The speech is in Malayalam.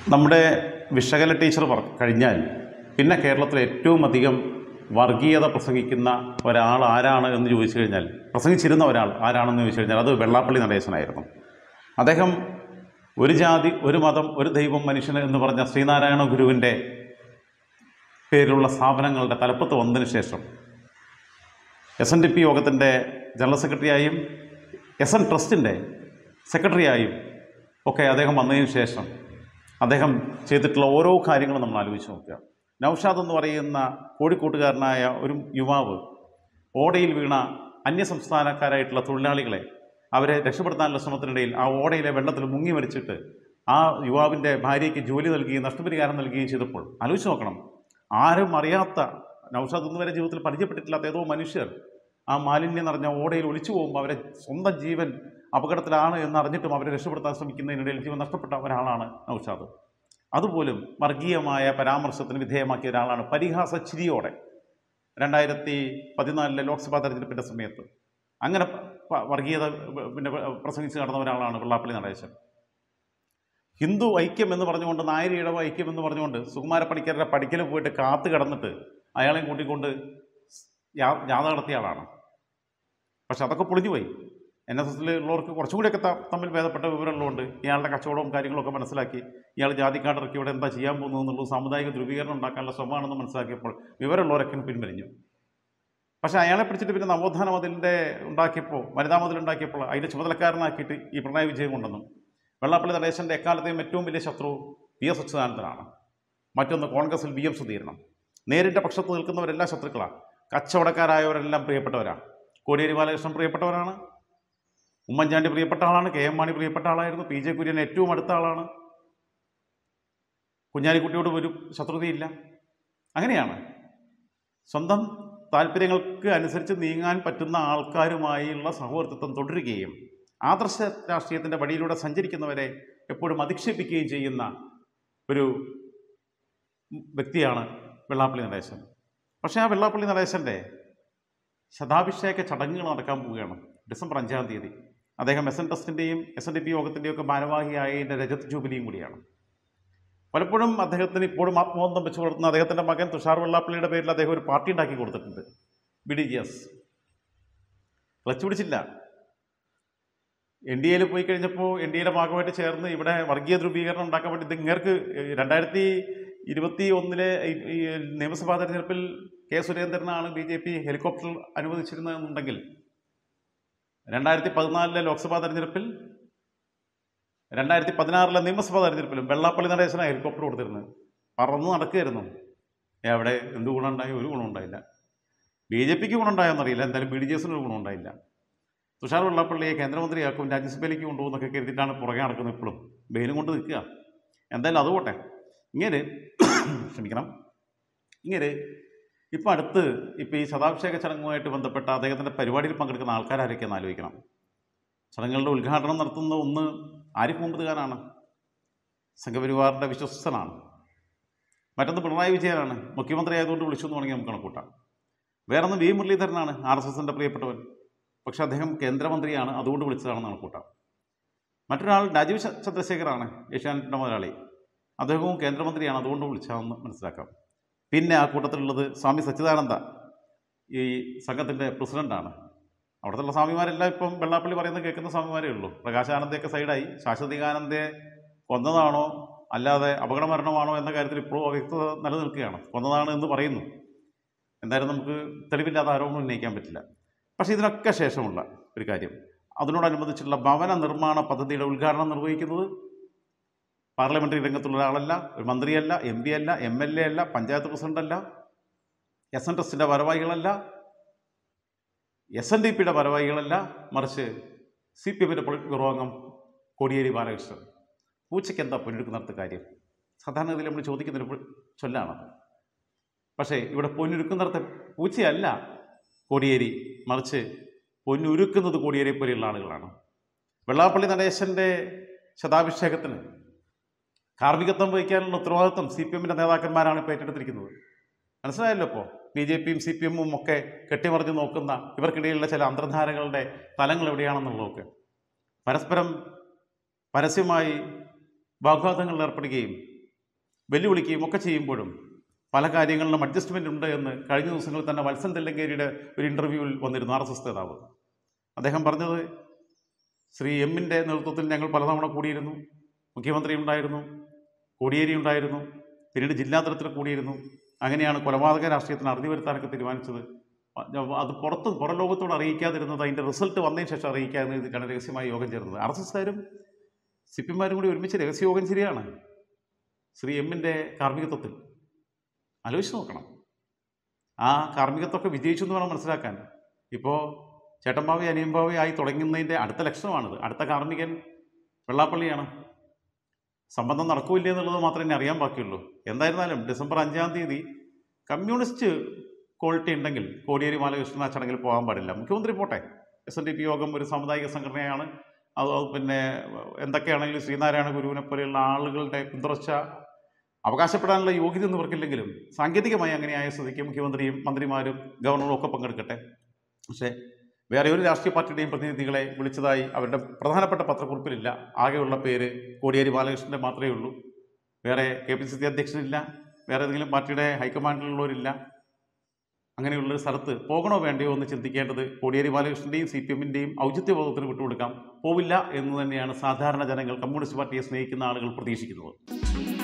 നമ്മുടെ വിശകല ടീച്ചർ പറ കഴിഞ്ഞാൽ പിന്നെ കേരളത്തിൽ ഏറ്റവും അധികം വർഗീയത പ്രസംഗിക്കുന്ന ഒരാൾ ആരാണ് എന്ന് ചോദിച്ചു കഴിഞ്ഞാൽ പ്രസംഗിച്ചിരുന്ന ഒരാൾ ആരാണെന്ന് ചോദിച്ചു കഴിഞ്ഞാൽ അത് വെള്ളാപ്പള്ളി നടേശനായിരുന്നു അദ്ദേഹം ഒരു ജാതി ഒരു മതം ഒരു ദൈവം മനുഷ്യന് എന്ന് പറഞ്ഞ ശ്രീനാരായണ ഗുരുവിൻ്റെ പേരിലുള്ള സ്ഥാപനങ്ങളുടെ തലപ്പത്ത് വന്നതിന് ശേഷം എസ് എൻ ഡി പി യോഗത്തിൻ്റെ ജനറൽ സെക്രട്ടറിയായും എസ് എൻ ട്രസ്റ്റിൻ്റെ സെക്രട്ടറിയായും ഒക്കെ അദ്ദേഹം വന്നതിന് ശേഷം അദ്ദേഹം ചെയ്തിട്ടുള്ള ഓരോ കാര്യങ്ങളും നമ്മൾ ആലോചിച്ച് നോക്കുക നൗഷാദ് എന്ന് പറയുന്ന കോഴിക്കോട്ടുകാരനായ ഒരു യുവാവ് ഓടയിൽ വീണ അന്യസംസ്ഥാനക്കാരായിട്ടുള്ള തൊഴിലാളികളെ അവരെ രക്ഷപ്പെടുത്താനുള്ള ശ്രമത്തിനിടയിൽ ആ ഓടയിലെ വെള്ളത്തിൽ മുങ്ങി മരിച്ചിട്ട് ആ യുവാവിൻ്റെ ഭാര്യയ്ക്ക് ജോലി നൽകുകയും നഷ്ടപരിഹാരം നൽകുകയും ചെയ്തപ്പോൾ ആലോചിച്ച് നോക്കണം ആരും അറിയാത്ത നൗഷാദ് ഇന്ന് വരെ ജീവിതത്തിൽ പരിചയപ്പെട്ടിട്ടില്ലാത്ത ഏതോ മനുഷ്യർ ആ മാലിന്യം നിറഞ്ഞ ഓടയിൽ ഒലിച്ചു പോകുമ്പോൾ അവരെ സ്വന്തം ജീവൻ അപകടത്തിലാണ് എന്ന് അറിഞ്ഞിട്ടും അവരെ രക്ഷപ്പെടുത്താൻ ശ്രമിക്കുന്നതിനിടയിൽ ജീവൻ നഷ്ടപ്പെട്ട ഒരാളാണ് നൗഷാദ് അതുപോലും വർഗീയമായ പരാമർശത്തിന് വിധേയമാക്കിയ ഒരാളാണ് പരിഹാസ ചിരിയോടെ രണ്ടായിരത്തി പതിനാലിലെ ലോക്സഭാ തെരഞ്ഞെടുപ്പിൻ്റെ സമയത്ത് അങ്ങനെ പ- പ- വർഗീയത വ- പിന്നെ വ- പ്രസംഗിച്ച് നടന്ന ഒരാളാണ് വെള്ളാപ്പള്ളി നടേശൻ ഹിന്ദു ഐക്യം എന്ന് പറഞ്ഞുകൊണ്ട് നായർ ഇടവ ഐക്യം എന്ന് പറഞ്ഞുകൊണ്ട് സുകുമാരപ്പണിക്കരുടെ പഠിക്കൽ പോയിട്ട് കാത്തു കിടന്നിട്ട് അയാളെയും കൂട്ടിക്കൊണ്ട് യാ- ജാഥ നടത്തിയ ആളാണ് പക്ഷെ അതൊക്കെ പൊളിഞ്ഞുപോയി എൻ എസ് എസിൽ ഉള്ളവർക്ക് കുറച്ചും കൂടിയൊക്കെ ത- തമ്മിൽ ഭേദപ്പെട്ട വിവരമുള്ളതുകൊണ്ട് ഇയാളുടെ കച്ചവടവും കാര്യങ്ങളൊക്കെ മനസ്സിലാക്കി ഇയാൾ ജാതിക്കാട്ടിറക്കി ഇവിടെ എന്താ ചെയ്യാൻ പോകുന്നത് എന്നുള്ളത് സാമുദായിക ധ്രുവീകരണം ഉണ്ടാക്കാനുള്ള ശ്രമമാണെന്ന് മനസ്സിലാക്കിയപ്പോൾ വിവരമുള്ളവരൊക്കെ പിൻവലിഞ്ഞു പക്ഷേ അയാളെ പിടിച്ചിട്ട് പിന്നെ നവോത്ഥാന മതിലിൻ്റെ ഉണ്ടാക്കിയപ്പോൾ വനിതാ മതിൽ ഉണ്ടാക്കിയപ്പോൾ അതിൻ്റെ ചുമതലക്കാരനാക്കിയിട്ട് ഈ പിണറായി വിജയൻ കൊണ്ടുവന്നു വെള്ളാപ്പള്ളി നടേശൻ്റെ എക്കാലത്തെയും ഏറ്റവും വലിയ ശത്രു പി എസ് അച്യുതാനന്ദനാണ് മറ്റൊന്ന് കോൺഗ്രസിൽ വി എം സുധീരണം നേരിൻ്റെ പക്ഷത്ത് നിൽക്കുന്നവരെല്ലാം ശത്രുക്കളാണ് കച്ചവടക്കാരായവരെല്ലാം പ്രിയപ്പെട്ടവരാണ് കോടിയേരി ബാലകൃഷ്ണൻ പ്രിയപ്പെട്ടവരാണ് ഉമ്മൻചാണ്ടി പ്രിയപ്പെട്ട ആളാണ് കെ എം മാണി പ്രിയപ്പെട്ട ആളായിരുന്നു പി ജെ കുര്യൻ ഏറ്റവും അടുത്ത ആളാണ് കുഞ്ഞാലിക്കുട്ടിയോട് ഒരു ശത്രുതയില്ല അങ്ങനെയാണ് സ്വന്തം താല്പര്യങ്ങൾക്ക് അനുസരിച്ച് നീങ്ങാൻ പറ്റുന്ന ആൾക്കാരുമായുള്ള സഹോദരത്വം തുടരുകയും ആദർശ രാഷ്ട്രീയത്തിൻ്റെ വഴിയിലൂടെ സഞ്ചരിക്കുന്നവരെ എപ്പോഴും അധിക്ഷേപിക്കുകയും ചെയ്യുന്ന ഒരു വ്യക്തിയാണ് വെള്ളാപ്പള്ളി നടേശൻ പക്ഷേ ആ വെള്ളാപ്പള്ളി നടേശൻ്റെ ശതാഭിഷേക ചടങ്ങുകൾ നടക്കാൻ പോവുകയാണ് ഡിസംബർ അഞ്ചാം തീയതി അദ്ദേഹം എസ് എൻ ട്രസ്റ്റിൻ്റെയും എസ് എൻ ഡി പി യോഗത്തിൻ്റെയും ഒക്കെ ഭാരവാഹിയായതിൻ്റെ രജത് ജൂബിലിയും കൂടിയാണ് പലപ്പോഴും അദ്ദേഹത്തിന് ഇപ്പോഴും ആത്മബന്ധം വെച്ച് കൊടുക്കുന്ന അദ്ദേഹത്തിൻ്റെ മകൻ തുഷാർ വെള്ളാപ്പള്ളിയുടെ പേരിൽ അദ്ദേഹം ഒരു പാർട്ടി ഉണ്ടാക്കി കൊടുത്തിട്ടുണ്ട് B D J S clutch പിടിച്ചില്ല എൻ ഡി എയിൽ പോയി കഴിഞ്ഞപ്പോൾ എൻ ഡി എയുടെ ഭാഗമായിട്ട് ചേർന്ന് ഇവിടെ വർഗീയ ധ്രുവീകരണം ഉണ്ടാക്കാൻ വേണ്ടി ഇത് ഇങ്ങേർക്ക് രണ്ടായിരത്തി ഇരുപത്തി ഒന്നിലെ ഈ- ഈ നിയമസഭാ തെരഞ്ഞെടുപ്പിൽ K സുരേന്ദ്രനാണ് B J P helicopter അനുവദിച്ചിരുന്നതെന്നുണ്ടെങ്കിൽ രണ്ടായിരത്തി പതിനാലിലെ ലോക്സഭാ തെരഞ്ഞെടുപ്പിൽ രണ്ടായിരത്തി പതിനാറിലെ നിയമസഭാ തെരഞ്ഞെടുപ്പിലും വെള്ളാപ്പള്ളി നടേശനാണ് ഹെലികോപ്റ്റർ കൊടുത്തിരുന്നത് പറന്ന് നടക്കുകയായിരുന്നു എവിടെ എന്ത് ഗുണമുണ്ടായി ഒരു ഗുണമുണ്ടായില്ല ബി ജെ പിക്ക് ഗുണമുണ്ടായെന്നറിയില്ല എന്തായാലും ബി ഡി ജെ എസിന് ഒരു ഗുണമുണ്ടായില്ല തുഷാർ വെള്ളാപ്പള്ളിയെ കേന്ദ്രമന്ത്രിയാക്കും രാജ്യസഭയിലേക്ക് കൊണ്ടുപോകുന്നൊക്കെ കരുതിയിട്ടാണ് പുറകെ നടക്കുന്നത് ഇപ്പോഴും ബെയിലും കൊണ്ട് നിൽക്കുക എന്തായാലും അത് പോട്ടെ ഇങ്ങനെ ക്ഷമിക്കണം ഇങ്ങനെ ഇപ്പം അടുത്ത് ഇപ്പോൾ ഈ ശതാഭിഷേക ചടങ്ങുമായിട്ട് ബന്ധപ്പെട്ട അദ്ദേഹത്തിൻ്റെ പരിപാടിയിൽ പങ്കെടുക്കുന്ന ആൾക്കാരാരൊക്കെയെന്ന് ആലോചിക്കണം ചടങ്ങുകളുടെ ഉദ്ഘാടനം നടത്തുന്ന ഒന്ന് ആരിഫ് മുഹമ്മദ് ഖാനാണ് സംഘപരിവാറിൻ്റെ വിശ്വസ്തനാണ് മറ്റൊന്ന് പിണറായി വിജയനാണ് മുഖ്യമന്ത്രി ആയതുകൊണ്ട് വിളിച്ചു എന്ന് വേണമെങ്കിൽ നമുക്ക് കണക്കൂട്ടാം വേറൊന്ന് വി മുരളീധരനാണ് ആർ എസ് എസിൻ്റെ പ്രിയപ്പെട്ടവൻ പക്ഷെ അദ്ദേഹം കേന്ദ്രമന്ത്രിയാണ് അതുകൊണ്ട് വിളിച്ചതാണെന്ന് കണക്കൂട്ടാം മറ്റൊരാൾ രാജീവ് ച- ചന്ദ്രശേഖറാണ് ഏഷ്യാനെറ്റിൻ്റെ മുതലാളി അദ്ദേഹവും കേന്ദ്രമന്ത്രിയാണ് അതുകൊണ്ട് വിളിച്ചതെന്ന് മനസ്സിലാക്കാം പിന്നെ ആ കൂട്ടത്തിലുള്ളത് സ്വാമി സച്ചിദാനന്ദ ഈ സംഘത്തിൻ്റെ പ്രസിഡൻ്റാണ് അവിടുത്തെ സ്വാമിമാരെല്ലാം ഇപ്പം വെള്ളാപ്പള്ളി പറയുന്നത് കേൾക്കുന്ന സ്വാമിമാരേ ഉള്ളൂ പ്രകാശാനന്ദയൊക്കെ സൈഡായി ശാശ്വതികാനന്ദയെ കൊന്നതാണോ അല്ലാതെ അപകടമരണമാണോ എന്ന കാര്യത്തിൽ ഇപ്പോഴും അവ്യക്തത നിലനിൽക്കുകയാണ് കൊന്നതാണ് എന്ന് പറയുന്നു എന്തായാലും നമുക്ക് തെളിവില്ലാത്ത ആരോപണം ഉന്നയിക്കാൻ പറ്റില്ല പക്ഷേ ഇതിനൊക്കെ ശേഷമുള്ള ഒരു കാര്യം അതിനോടനുബന്ധിച്ചുള്ള ഭവന നിർമ്മാണ പദ്ധതിയുടെ ഉദ്ഘാടനം നിർവഹിക്കുന്നത് പാർലമെൻ്ററി രംഗത്തുള്ള ഒരാളല്ല ഒരു മന്ത്രിയല്ല എം പി അല്ല എം എൽ എ അല്ല പഞ്ചായത്ത് പ്രസിഡൻ്റല്ല എസ് എൻ ട്രസ്റ്റിൻ്റെ ഭാരവാഹികളല്ല എസ് എൻ ഡി പിയുടെ ഭാരവാഹികളല്ല മറിച്ച് സി പി എമ്മിൻ്റെ പൊളിറ്റ് ബ്യൂറോ അംഗം കോടിയേരി ബാലകൃഷ്ണൻ പൂച്ചയ്ക്ക് എന്താ പൊന്നെടുക്കുന്നിടത്ത് കാര്യം സാധാരണഗതിയിൽ നമ്മൾ ചോദിക്കുന്നൊരു പൊ- ചൊല്ലാണ് പക്ഷേ ഇവിടെ പൊന്നുരുക്കുന്നിടത്ത് പൂച്ചയല്ല കോടിയേരി മറിച്ച് പൊന്നുരുക്കുന്നത് കോടിയേരി പോലെയുള്ള ആളുകളാണ് വെള്ളാപ്പള്ളി നടേശൻ്റെ ശതാഭിഷേകത്തിന് കാർമ്മികത്വം വഹിക്കാനുള്ള ഉത്തരവാദിത്വം സി പി എമ്മിൻ്റെ നേതാക്കന്മാരാണ് ഇപ്പോൾ ഏറ്റെടുത്തിരിക്കുന്നത് മനസ്സിലായല്ലോ ഇപ്പോൾ ബി ജെ പിയും സി പി എമ്മും ഒക്കെ കെട്ടിമറിഞ്ഞ് നോക്കുന്ന ഇവർക്കിടയിലുള്ള ചില അന്തർധാരകളുടെ തലങ്ങൾ എവിടെയാണെന്നുള്ളതൊക്കെ പരസ്പരം പരസ്യമായി വാഗ്വാദങ്ങളിൽ ഏർപ്പെടുകയും വെല്ലുവിളിക്കുകയും ഒക്കെ ചെയ്യുമ്പോഴും പല കാര്യങ്ങളിലും അഡ്ജസ്റ്റ്മെൻ്റ് ഉണ്ട് എന്ന് കഴിഞ്ഞ ദിവസങ്ങളിൽ തന്നെ വത്സൻ തെല്ലങ്കേരിയുടെ ഒരു ഇൻ്റർവ്യൂവിൽ വന്നിരുന്നു ആർ എസ് എസ് നേതാവ് അദ്ദേഹം പറഞ്ഞത് ശ്രീ എമ്മിൻ്റെ നേതൃത്വത്തിൽ ഞങ്ങൾ പലതവണ കൂടിയിരുന്നു മുഖ്യമന്ത്രി ഉണ്ടായിരുന്നു കോടിയേരി ഉണ്ടായിരുന്നു പിന്നീട് ജില്ലാതലത്തിൽ കൂടിയിരുന്നു അങ്ങനെയാണ് കൊലപാതക രാഷ്ട്രീയത്തിന് അറുതി വരുത്താനൊക്കെ തീരുമാനിച്ചത് അത് പുറത്ത് പുറം ലോകത്തോട് അറിയിക്കാതിരുന്നത് അതിൻ്റെ റിസൾട്ട് വന്നതിന് ശേഷം അറിയിക്കാമെന്ന് എഴുതിയിട്ടാണ് രഹസ്യമായി യോഗം ചേർന്നത് ആർ എസ് എസ്കാരും സി പി എമ്മാരും കൂടി ഒരുമിച്ച് രഹസ്യയോഗം ശരിയാണ് ശ്രീ എമ്മിൻ്റെ കാർമ്മികത്വത്തിൽ ആലോചിച്ച് നോക്കണം ആ കാർമ്മികത്വമൊക്കെ വിജയിച്ചു എന്ന് വേണം മനസ്സിലാക്കാൻ ഇപ്പോൾ ചേട്ടമ്പാവി അനിയമ്പാവി ആയി തുടങ്ങുന്നതിൻ്റെ അടുത്ത ലക്ഷണമാണിത് അടുത്ത കാർമ്മികൻ വെള്ളാപ്പള്ളിയാണ് സംബന്ധം നടക്കൂല്ലേ എന്നുള്ളത് മാത്രമേ ഇനി അറിയാൻ ബാക്കിയുള്ളൂ എന്തായിരുന്നാലും ഡിസംബർ അഞ്ചാം തീയതി കമ്മ്യൂണിസ്റ്റ് ക്വാളിറ്റി ഉണ്ടെങ്കിൽ കോടിയേരി ബാലകൃഷ്ണൻ ആ ചടങ്ങിൽ പോകാൻ പാടില്ല മുഖ്യമന്ത്രി പോട്ടെ എസ് എൻ ഡി പി യോഗം ഒരു സാമുദായിക സംഘടനയാണ് അത് അത് പിന്നെ എന്തൊക്കെയാണെങ്കിലും ശ്രീനാരായണ ഗുരുവിനെ പോലെയുള്ള ആളുകളുടെ പിന്തുടർച്ച അവകാശപ്പെടാനുള്ള യോഗ്യത ഇവർക്കില്ലെങ്കിലും സാങ്കേതികമായി അങ്ങനെയായ സ്ഥിതിക്ക് മുഖ്യമന്ത്രിയും മന്ത്രിമാരും ഗവർണറും ഒക്കെ പങ്കെടുക്കട്ടെ പക്ഷേ വേറെ ഒരു രാഷ്ട്രീയ പാർട്ടിയുടെയും പ്രതിനിധികളെ വിളിച്ചതായി അവരുടെ പ്രധാനപ്പെട്ട പത്രക്കുറിപ്പിലില്ല ആകെയുള്ള പേര് കോടിയേരി ബാലകൃഷ്ണൻ്റെ മാത്രമേ ഉള്ളൂ വേറെ കെ പി സി സി അധ്യക്ഷനില്ല വേറെ ഏതെങ്കിലും പാർട്ടിയുടെ ഹൈക്കമാൻഡിലുള്ളവരില്ല അങ്ങനെയുള്ളൊരു സ്ഥലത്ത് പോകണോ വേണ്ടയോ എന്ന് ചിന്തിക്കേണ്ടത് കോടിയേരി ബാലകൃഷ്ണൻ്റെയും സി പി എമ്മിൻ്റെയും ഔചിത്യബോധത്തിന് വിട്ടുകൊടുക്കാം പോവില്ല എന്ന് തന്നെയാണ് സാധാരണ ജനങ്ങൾ കമ്മ്യൂണിസ്റ്റ് പാർട്ടിയെ സ്നേഹിക്കുന്ന ആളുകൾ പ്രതീക്ഷിക്കുന്നത്